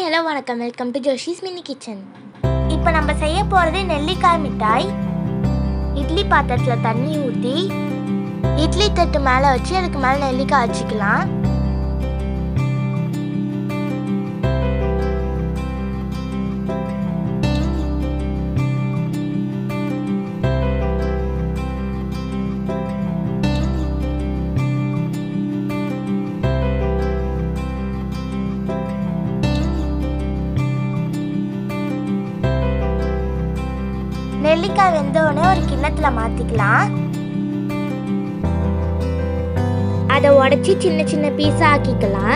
hello வணக்கம் welcome to Joshi's mini kitchen இப்போ நம்ம செய்ய போகிறது நெல்லிக்காய் மிட்டாய் இட்லி பாத்திரத்தில் தண்ணி ஊற்றி இட்லி தட்டு மேலே வச்சு அதுக்கு மேலே நெல்லிக்காய் வச்சுக்கலாம் நெல்லிக்காய் வெந்த உடனே ஒரு கிண்ணத்துல மாத்திக்கலாம் அதை உடச்சி சின்ன சின்ன பீஸாக ஆக்கிக்கலாம்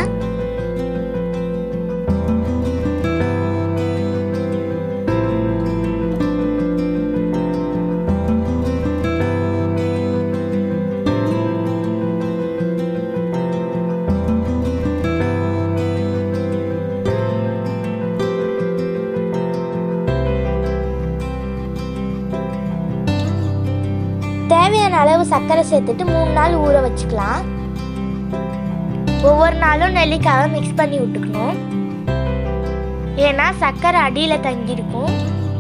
தேவையான அளவு சர்க்கரை சேர்த்துட்டு மூணு நாள் ஊற வச்சுக்கலாம் ஒவ்வொரு நாளும் நெல்லிக்காவை மிக்ஸ் பண்ணி விட்டுக்கணும் ஏன்னா சர்க்கரை அடியில் தங்கியிருக்கும்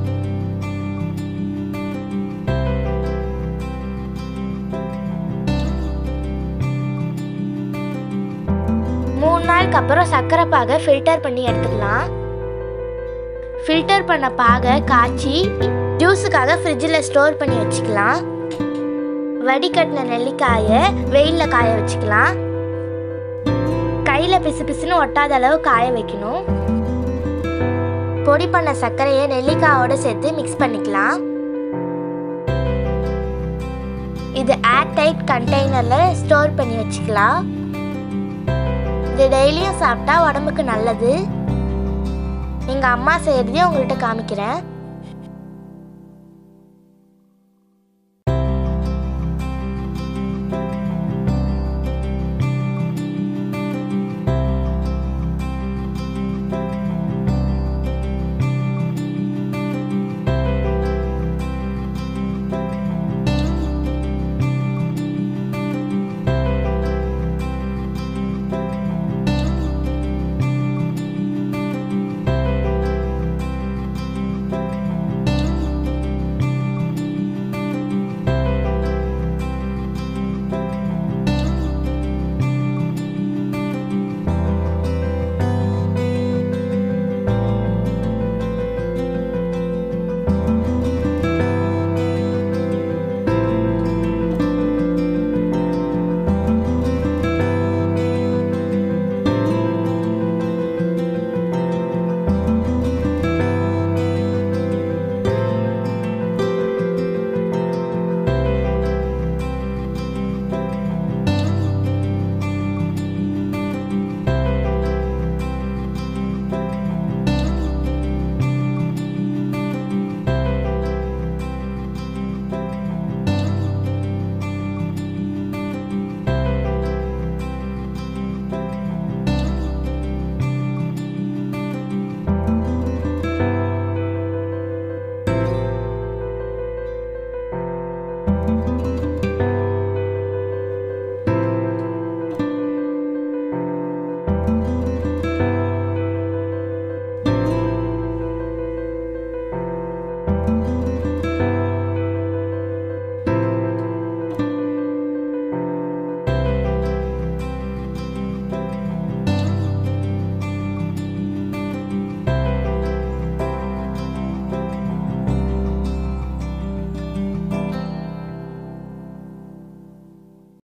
மூணு நாளுக்கு அப்புறம் சர்க்கரை பாகை ஃபில்டர் பண்ணி எடுத்துக்கலாம் ஃபில்டர் பண்ண பாகை காய்ச்சி ஜூஸுக்காக ஃப்ரிட்ஜில் ஸ்டோர் பண்ணி வச்சுக்கலாம் வடிகட்டின நெல்லிக்காயை வெயிலில் காய வச்சுக்கலாம் கையில் பிசு பிசுன்னு ஒட்டாத அளவு காய வைக்கணும் பொடி பண்ண சர்க்கரையை நெல்லிக்காயோட சேர்த்து மிக்ஸ் பண்ணிக்கலாம் இது ஏர் டைட் கண்டெய்னரில் ஸ்டோர் பண்ணி வச்சுக்கலாம் இது டெய்லியும் சாப்பிட்டா உடம்புக்கு நல்லது எங்கள் அம்மா செய்கிறதையும் உங்கள்கிட்ட காமிக்கிறேன்